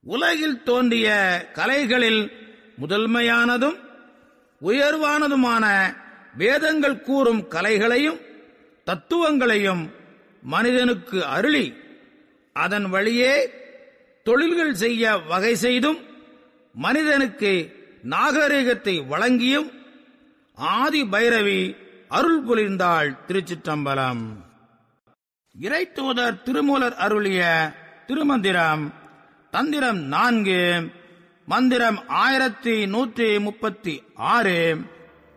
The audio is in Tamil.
உலகில் தோன்றிய கலைகளில் முதன்மையானதும் உயர்வானதுமான வேதங்கள் கூறும் கலைகளையும் தத்துவங்களையும் மனிதனுக்கு அருளி அதன் வழியே தொழில்கள் செய்ய வகை செய்தும் மனிதனுக்கு நாகரிகத்தை வழங்கியும் ஆதி பைரவி அருள் புரிந்தாள் திருச்சிற்றம்பலம் இறைத்தூதர் திருமூலர் அருளிய திருமந்திரம் தந்திரம் நான்கு மந்திரம் ஆயிரத்தி நூற்றி முப்பத்தி ஆறு